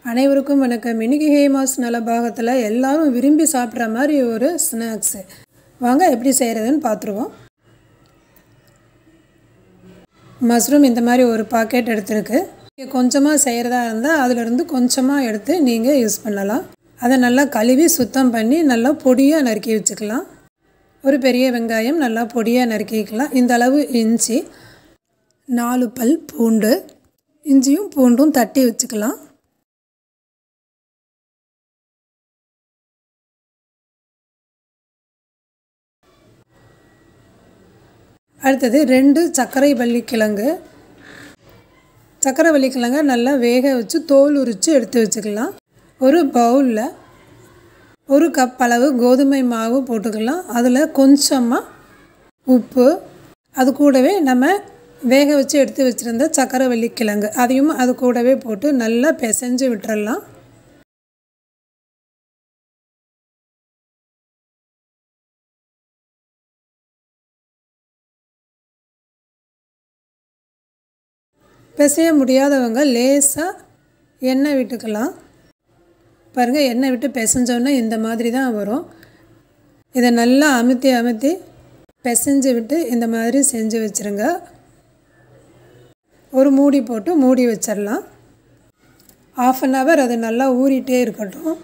அனைவருக்கும் வணக்கம் இன்னைக்கு ஹேமாஸ் நல பாகத்தில் எல்லாரும் விரும்பி சாப்பிட்ற மாதிரி ஒரு ஸ்நாக்ஸு வாங்க எப்படி செய்கிறதுன்னு பார்த்துருவோம் மஷ்ரூம் இந்த மாதிரி ஒரு பாக்கெட் எடுத்துருக்கு நீங்கள் கொஞ்சமாக செய்கிறதா இருந்தால் அதிலிருந்து கொஞ்சமாக எடுத்து நீங்கள் யூஸ் பண்ணலாம் அதை நல்லா கழுவி சுத்தம் பண்ணி நல்லா பொடியாக நறுக்கி வச்சுக்கலாம் ஒரு பெரிய வெங்காயம் நல்லா பொடியாக நறுக்கிக்கலாம் இந்த அளவு இஞ்சி நாலு பல் பூண்டு இஞ்சியும் பூண்டும் தட்டி வச்சுக்கலாம் அடுத்தது ரெண்டு சர்க்கரை வள்ளி கிழங்கு சர்க்கரை வள்ளி கிழங்க நல்லா வேக வச்சு தோல் உரித்து எடுத்து வச்சுக்கலாம் ஒரு பவுலில் ஒரு கப் அளவு கோதுமை மாவு போட்டுக்கலாம் அதில் கொஞ்சமாக உப்பு அது கூடவே நம்ம வேக வச்சு எடுத்து வச்சுருந்த சர்க்கரை வள்ளி கிழங்கு அதையும் அது கூடவே போட்டு நல்லா பிசைஞ்சு விட்டுறலாம் பிசைய முடியாதவங்க லேசாக எண்ணெய் விட்டுக்கலாம் பாருங்கள் எண்ணெய் விட்டு பிசைஞ்சோன்னா இந்த மாதிரி தான் வரும் இதை நல்லா அமுத்தி அமுத்தி பிசைஞ்சு விட்டு இந்த மாதிரி செஞ்சு வச்சுருங்க ஒரு மூடி போட்டு மூடி வச்சிடலாம் ஆஃப் அன் ஹவர் அது நல்லா ஊறிட்டே இருக்கட்டும்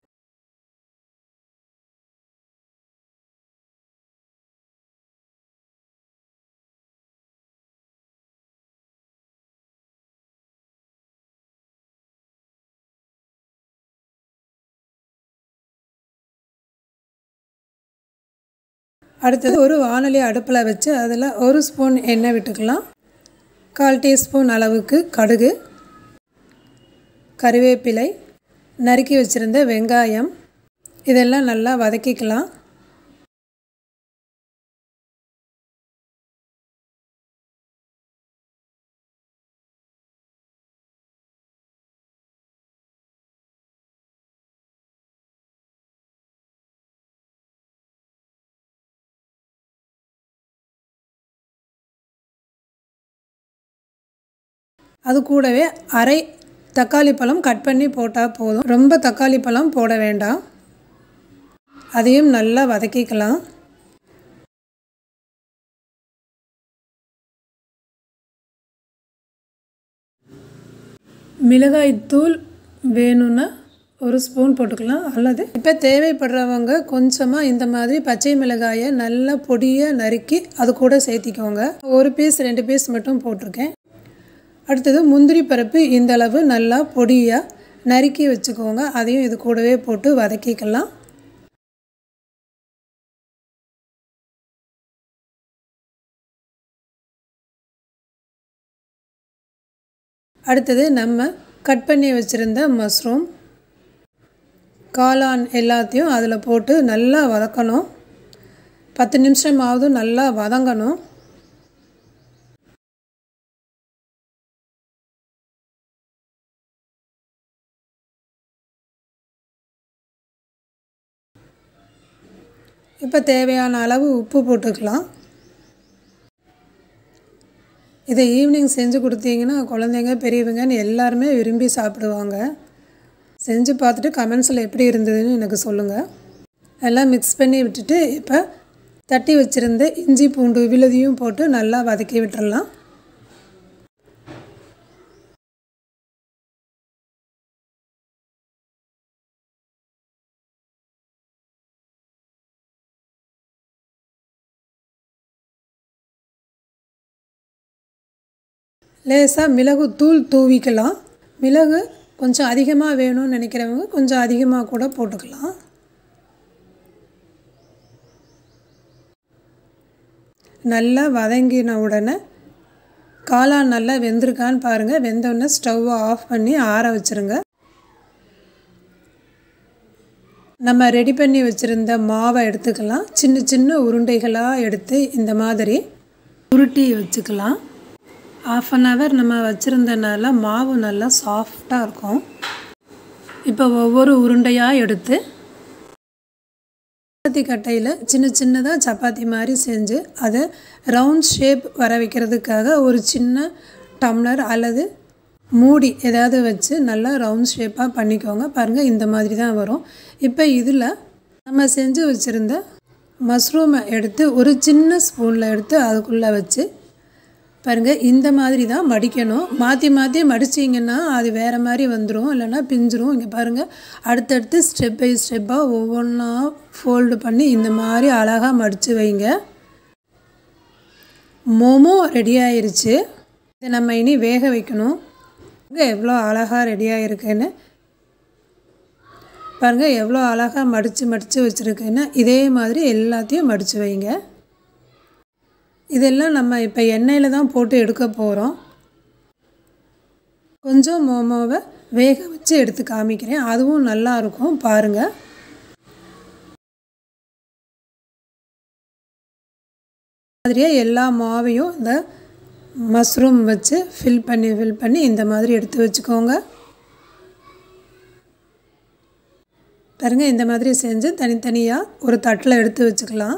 அடுத்தது ஒரு வானொலி அடுப்பில் வச்சு அதில் ஒரு ஸ்பூன் எண்ணெய் விட்டுக்கலாம் கால் டீஸ்பூன் அளவுக்கு கடுகு கருவேப்பிலை நறுக்கி வச்சுருந்த வெங்காயம் இதெல்லாம் நல்லா வதக்கிக்கலாம் அது கூடவே அரை தக்காளி பழம் கட் பண்ணி போட்டால் போதும் ரொம்ப தக்காளி பழம் போட வேண்டாம் அதையும் நல்லா வதக்கிக்கலாம் மிளகாய்த்தூள் வேணும்னா ஒரு ஸ்பூன் போட்டுக்கலாம் அல்லது இப்போ தேவைப்படுறவங்க கொஞ்சமாக இந்த மாதிரி பச்சை மிளகாயை நல்லா பொடியாக நறுக்கி அது கூட சேர்த்திக்கோங்க ஒரு பீஸ் ரெண்டு பீஸ் மட்டும் போட்டிருக்கேன் அடுத்தது முந்திரி பருப்பு இந்த அளவு நல்லா பொடியாக நறுக்கி வச்சுக்கோங்க அதையும் இது கூடவே போட்டு வதக்கிக்கலாம் அடுத்தது நம்ம கட் பண்ணி வச்சுருந்த மஷ்ரூம் காளான் எல்லாத்தையும் அதில் போட்டு நல்லா வதக்கணும் பத்து நிமிஷமாவது நல்லா வதங்கணும் இப்போ தேவையான அளவு உப்பு போட்டுக்கலாம் இதை ஈவினிங் செஞ்சு கொடுத்தீங்கன்னா குழந்தைங்க பெரியவங்கன்னு எல்லாருமே விரும்பி சாப்பிடுவாங்க செஞ்சு பார்த்துட்டு கமெண்ட்ஸில் எப்படி இருந்ததுன்னு எனக்கு சொல்லுங்கள் எல்லாம் மிக்ஸ் பண்ணி விட்டுட்டு இப்போ தட்டி வச்சுருந்த இஞ்சி பூண்டு விழுதியும் போட்டு நல்லா வதக்கி விட்டுறலாம் லேசாக மிளகு தூள் தூவிக்கலாம் மிளகு கொஞ்சம் அதிகமாக வேணும்னு நினைக்கிறவங்க கொஞ்சம் அதிகமாக கூட போட்டுக்கலாம் நல்லா வதங்கின உடனே காளான் நல்லா வெந்திருக்கான்னு பாருங்கள் வெந்தோடனே ஸ்டவ்வை ஆஃப் பண்ணி ஆற வச்சுருங்க நம்ம ரெடி பண்ணி வச்சுருந்த மாவை எடுத்துக்கலாம் சின்ன சின்ன உருண்டைகளாக எடுத்து இந்த மாதிரி உருட்டி வச்சுக்கலாம் ஆஃப் அன் ஹவர் நம்ம வச்சுருந்தனால மாவு நல்லா சாஃப்டாக இருக்கும் இப்போ ஒவ்வொரு உருண்டையாக எடுத்து சப்பாத்தி கட்டையில் சின்ன சின்னதாக சப்பாத்தி மாதிரி செஞ்சு அதை ரவுண்ட் ஷேப் வர வைக்கிறதுக்காக ஒரு சின்ன டம்ளர் அல்லது மூடி ஏதாவது வச்சு நல்லா ரவுண்ட் ஷேப்பாக பண்ணிக்கோங்க பாருங்கள் இந்த மாதிரி தான் வரும் இப்போ இதில் நம்ம செஞ்சு வச்சுருந்த மஷ்ரூமை எடுத்து ஒரு சின்ன ஸ்பூனில் எடுத்து அதுக்குள்ளே வச்சு பாருங்கள் இந்த மாதிரி தான் மடிக்கணும் மாற்றி மாற்றி மடிச்சிங்கன்னா அது வேறு மாதிரி வந்துடும் இல்லைன்னா பிஞ்சிரும் இங்கே பாருங்கள் அடுத்தடுத்து ஸ்டெப் பை ஸ்டெப்பாக ஒவ்வொன்றா ஃபோல்டு பண்ணி இந்த மாதிரி அழகாக மடித்து வைங்க மோமோ ரெடி ஆயிருச்சு இதை நம்ம இனி வேக வைக்கணும் எவ்வளோ அழகாக ரெடியாக இருக்குன்னு பாருங்கள் எவ்வளோ அழகாக மடித்து மடித்து வச்சுருக்குன்னு இதே மாதிரி எல்லாத்தையும் மடித்து வைங்க இதெல்லாம் நம்ம இப்போ எண்ணெயில் தான் போட்டு எடுக்க போகிறோம் கொஞ்சம் மோமோவை வேக வச்சு எடுத்து காமிக்கிறேன் அதுவும் நல்லா இருக்கும் பாருங்கள் மாதிரியே எல்லா மாவையும் இந்த மஷ்ரூம் வச்சு ஃபில் பண்ணி ஃபில் பண்ணி இந்த மாதிரி எடுத்து வச்சுக்கோங்க பாருங்கள் இந்த மாதிரி செஞ்சு தனித்தனியாக ஒரு தட்டில் எடுத்து வச்சுக்கலாம்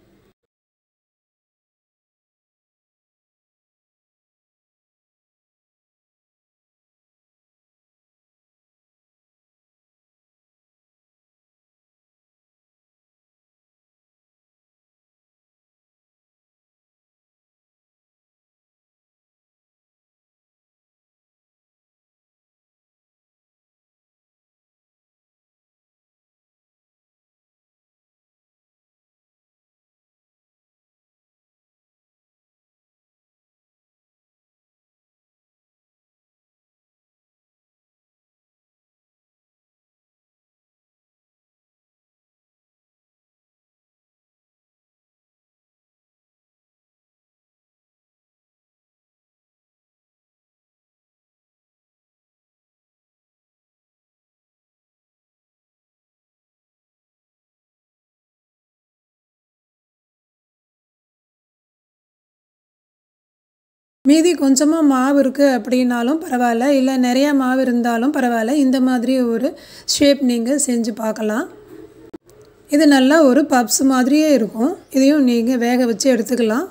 மீதி கொஞ்சமாக மாவு இருக்குது அப்படின்னாலும் பரவாயில்ல இல்லை நிறையா மாவு இருந்தாலும் பரவாயில்ல இந்த மாதிரி ஒரு ஷேப் நீங்கள் செஞ்சு பார்க்கலாம் இது நல்லா ஒரு பப்ஸ் மாதிரியே இருக்கும் இதையும் நீங்கள் வேக வச்சு எடுத்துக்கலாம்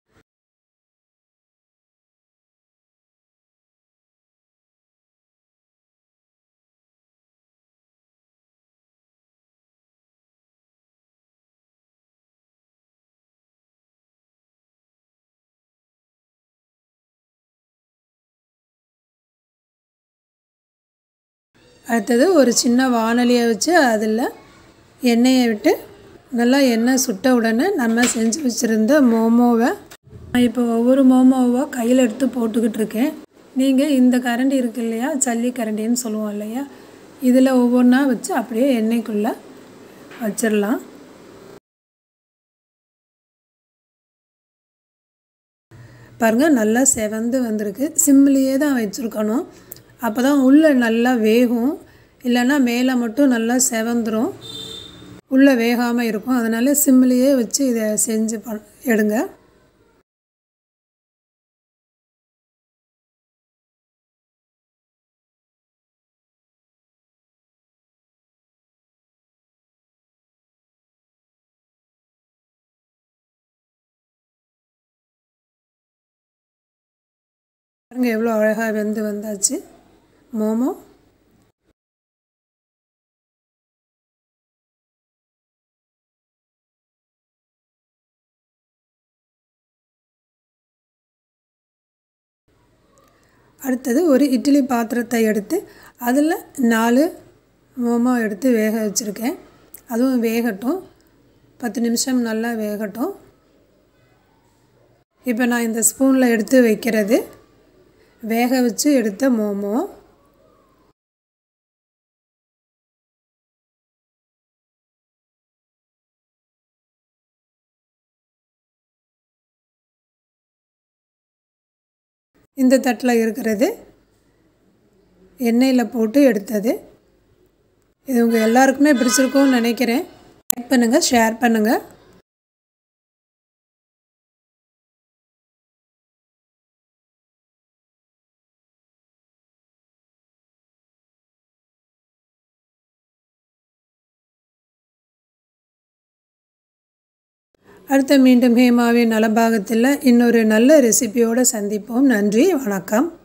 அடுத்தது ஒரு சின்ன வானலியை வச்சு அதில் எண்ணெயை விட்டு நல்லா எண்ணெய் சுட்ட உடனே நம்ம செஞ்சு வச்சுருந்த மோமோவை நான் இப்போ ஒவ்வொரு மோமோவாக கையில் எடுத்து போட்டுக்கிட்டு இருக்கேன் நீங்கள் இந்த கரண்டி இருக்கு இல்லையா ஜல்லி கரண்டின்னு சொல்லுவோம் இல்லையா இதில் ஒவ்வொன்றா வச்சு அப்படியே எண்ணெய்க்குள்ளே வச்சிடலாம் பாருங்கள் நல்லா செவந்து வந்திருக்கு சிம்லேயே தான் வச்சுருக்கணும் அப்போ தான் உள்ளே நல்லா வேகும் இல்லைன்னா மேலே மட்டும் நல்லா செவந்துடும் உள்ளே வேகாமல் இருக்கும் அதனால் சிம்லேயே வச்சு இதை செஞ்சு பண் எடுங்க பாருங்க எவ்வளோ அழகாக வெந்து வந்தாச்சு மோமோ அடுத்தது ஒரு இட்லி பாத்திரத்தை எடுத்து அதில் நாலு மோமோ எடுத்து வேக வச்சுருக்கேன் அதுவும் வேகட்டும் பத்து நிமிஷம் நல்லா வேகட்டும் இப்போ நான் இந்த ஸ்பூனில் எடுத்து வைக்கிறது வேக வச்சு எடுத்த மோமோ இந்த தட்டில் இருக்கிறது எண்ணெயில் போட்டு எடுத்தது இது உங்கள் எல்லாருக்குமே பிடிச்சிருக்கும்னு நினைக்கிறேன் லைக் பண்ணுங்கள் ஷேர் பண்ணுங்கள் அடுத்த மீண்டும் ஹேமாவின் நலபாகத்தில் இன்னொரு நல்ல ரெசிபியோடு சந்திப்போம் நன்றி வணக்கம்